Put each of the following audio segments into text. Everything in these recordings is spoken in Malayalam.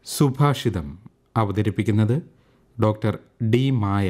സുഭാഷിതം അവതരിപ്പിക്കുന്നത് ഡോക്ടർ ഡി മായ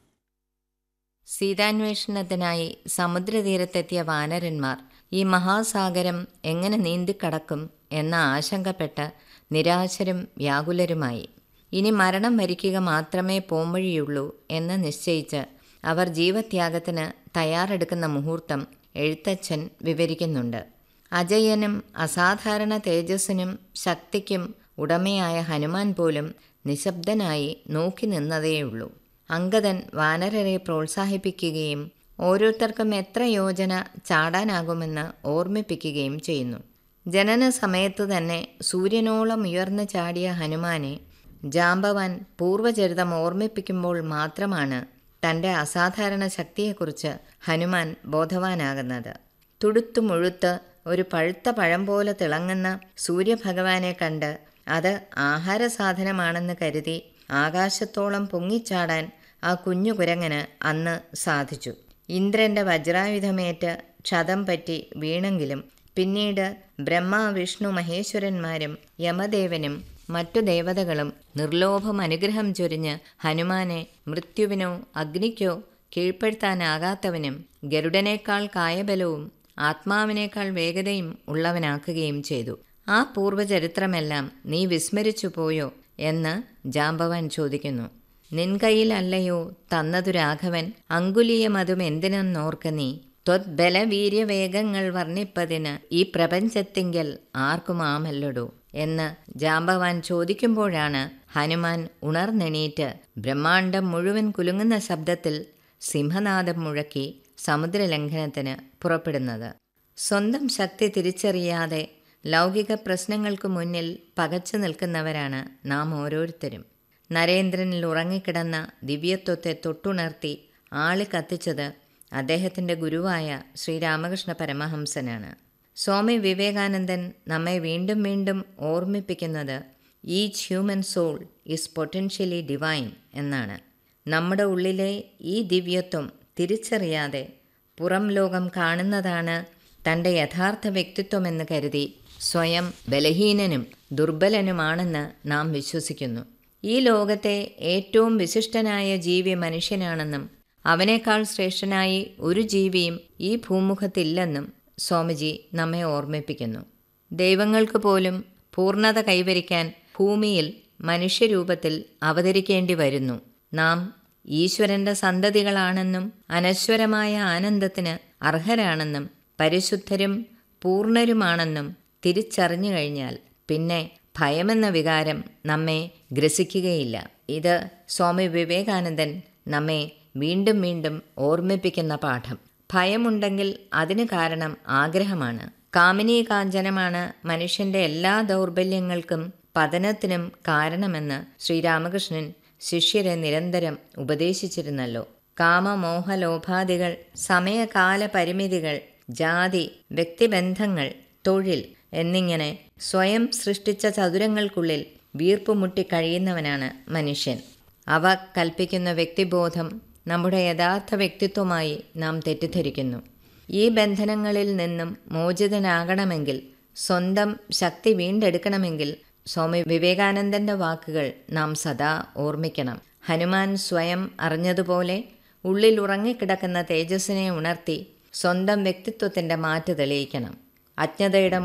സീതാന്വേഷണത്തിനായി സമുദ്രതീരത്തെത്തിയ വാനരന്മാർ ഈ മഹാസാഗരം എങ്ങനെ നീന്തിക്കടക്കും എന്ന ആശങ്കപ്പെട്ട് നിരാശരും വ്യാകുലരുമായി ഇനി മരണം വരിക്കുക മാത്രമേ പോംവഴിയുള്ളൂ എന്ന് നിശ്ചയിച്ച് അവർ ജീവത്യാഗത്തിന് തയ്യാറെടുക്കുന്ന മുഹൂർത്തം എഴുത്തച്ഛൻ വിവരിക്കുന്നുണ്ട് അജയനും അസാധാരണ തേജസ്സിനും ശക്തിക്കും ഉടമയായ ഹനുമാൻ പോലും നിശബ്ദനായി നോക്കി നിന്നതേയുള്ളൂ അങ്കദൻ വാനരരെ പ്രോത്സാഹിപ്പിക്കുകയും ഓരോരുത്തർക്കും എത്ര യോജന ചാടാനാകുമെന്ന് ഓർമ്മിപ്പിക്കുകയും ചെയ്യുന്നു ജനന സമയത്ത് തന്നെ സൂര്യനോളം ഉയർന്നു ചാടിയ ഹനുമാനെ ജാമ്പവാൻ പൂർവചരിതം ഓർമ്മിപ്പിക്കുമ്പോൾ മാത്രമാണ് തൻ്റെ അസാധാരണ ശക്തിയെക്കുറിച്ച് ഹനുമാൻ ബോധവാനാകുന്നത് തുടുത്തു മുഴുത്ത് ഒരു പഴുത്ത പഴം പോലെ തിളങ്ങുന്ന സൂര്യഭഗവാനെ കണ്ട് അത് ആഹാര സാധനമാണെന്ന് കരുതി ആകാശത്തോളം പൊങ്ങിച്ചാടാൻ ആ കുഞ്ഞു കുരങ്ങന് അന്ന് സാധിച്ചു ഇന്ദ്രന്റെ വജ്രായുധമേറ്റ് ക്ഷതം പറ്റി വീണെങ്കിലും പിന്നീട് ബ്രഹ്മ വിഷ്ണു മഹേശ്വരന്മാരും യമദേവനും മറ്റു ദേവതകളും നിർലോഭം അനുഗ്രഹം ചൊരിഞ്ഞ് ഹനുമാനെ മൃത്യുവിനോ അഗ്നിക്കോ കീഴ്പ്പെടുത്താനാകാത്തവനും ഗരുഡനേക്കാൾ കായബലവും ആത്മാവിനേക്കാൾ വേഗതയും ഉള്ളവനാക്കുകയും ചെയ്തു ആ പൂർവ്വചരിത്രമെല്ലാം നീ വിസ്മരിച്ചു പോയോ എന്ന് ജാമ്പവാൻ ചോദിക്കുന്നു നിൻ കയ്യിലല്ലയോ തന്നതു രാഘവൻ അങ്കുലീയമതും എന്തിനെന്നോർക്ക നീ ത്വദ്ബലവീര്യവേഗങ്ങൾ വർണ്ണിപ്പതിന് ഈ പ്രപഞ്ചത്തിങ്കൽ ആർക്കുമാമല്ലടോ എന്ന് ജാമ്പവാൻ ചോദിക്കുമ്പോഴാണ് ഹനുമാൻ ഉണർന്നെണീറ്റ് ബ്രഹ്മാണ്ടം മുഴുവൻ കുലുങ്ങുന്ന ശബ്ദത്തിൽ സിംഹനാദം മുഴക്കി സമുദ്രലംഘനത്തിന് പുറപ്പെടുന്നത് സ്വന്തം ശക്തി തിരിച്ചറിയാതെ ലൗകിക പ്രശ്നങ്ങൾക്ക് മുന്നിൽ പകച്ചു നിൽക്കുന്നവരാണ് നാം ഓരോരുത്തരും നരേന്ദ്രനിൽ ഉറങ്ങിക്കിടന്ന ദിവ്യത്വത്തെ തൊട്ടുണർത്തി ആളി കത്തിച്ചത് അദ്ദേഹത്തിൻ്റെ ഗുരുവായ ശ്രീരാമകൃഷ്ണ പരമഹംസനാണ് സ്വാമി വിവേകാനന്ദൻ നമ്മെ വീണ്ടും വീണ്ടും ഓർമ്മിപ്പിക്കുന്നത് each human soul is potentially divine എന്നാണ് നമ്മുടെ ഉള്ളിലെ ഈ ദിവ്യത്വം തിരിച്ചറിയാതെ പുറം ലോകം കാണുന്നതാണ് തൻ്റെ യഥാർത്ഥ വ്യക്തിത്വമെന്ന് കരുതി സ്വയം ബലഹീനനും ദുർബലനുമാണെന്ന് നാം വിശ്വസിക്കുന്നു ഈ ലോകത്തെ ഏറ്റവും വിശിഷ്ടനായ ജീവി മനുഷ്യനാണെന്നും അവനേക്കാൾ ശ്രേഷ്ഠനായി ഒരു ജീവിയും ഈ ഭൂമുഖത്തില്ലെന്നും സ്വാമിജി നമ്മെ ഓർമ്മിപ്പിക്കുന്നു ദൈവങ്ങൾക്ക് പോലും പൂർണ്ണത കൈവരിക്കാൻ ഭൂമിയിൽ മനുഷ്യരൂപത്തിൽ അവതരിക്കേണ്ടി വരുന്നു നാം ഈശ്വരന്റെ സന്തതികളാണെന്നും അനശ്വരമായ ആനന്ദത്തിന് അർഹരാണെന്നും പരിശുദ്ധരും പൂർണ്ണരുമാണെന്നും തിരിച്ചറിഞ്ഞു കഴിഞ്ഞാൽ പിന്നെ ഭയമെന്ന വികാരം നമ്മെ ഗ്രസിക്കുകയില്ല ഇത് സ്വാമി വിവേകാനന്ദൻ നമ്മെ വീണ്ടും വീണ്ടും ഓർമ്മിപ്പിക്കുന്ന പാഠം ഭയമുണ്ടെങ്കിൽ അതിന് കാരണം ആഗ്രഹമാണ് കാമിനി കാഞ്ചനമാണ് മനുഷ്യന്റെ എല്ലാ ദൗർബല്യങ്ങൾക്കും പതനത്തിനും കാരണമെന്ന് ശ്രീരാമകൃഷ്ണൻ ശിഷ്യരെ നിരന്തരം ഉപദേശിച്ചിരുന്നല്ലോ കാമമോഹലോഭാദികൾ സമയകാല പരിമിതികൾ ജാതി വ്യക്തിബന്ധങ്ങൾ തൊഴിൽ എന്നിങ്ങനെ സ്വയം സൃഷ്ടിച്ച ചതുരങ്ങൾക്കുള്ളിൽ വീർപ്പുമുട്ടി കഴിയുന്നവനാണ് മനുഷ്യൻ അവ കൽപ്പിക്കുന്ന വ്യക്തിബോധം നമ്മുടെ യഥാർത്ഥ വ്യക്തിത്വമായി നാം തെറ്റിദ്ധരിക്കുന്നു ഈ ബന്ധനങ്ങളിൽ നിന്നും മോചിതനാകണമെങ്കിൽ സ്വന്തം ശക്തി വീണ്ടെടുക്കണമെങ്കിൽ സ്വാമി വിവേകാനന്ദന്റെ വാക്കുകൾ നാം സദാ ഓർമ്മിക്കണം ഹനുമാൻ സ്വയം അറിഞ്ഞതുപോലെ ഉള്ളിൽ ഉറങ്ങിക്കിടക്കുന്ന തേജസ്സിനെ ഉണർത്തി സ്വന്തം വ്യക്തിത്വത്തിൻ്റെ മാറ്റ് തെളിയിക്കണം അജ്ഞതയുടെ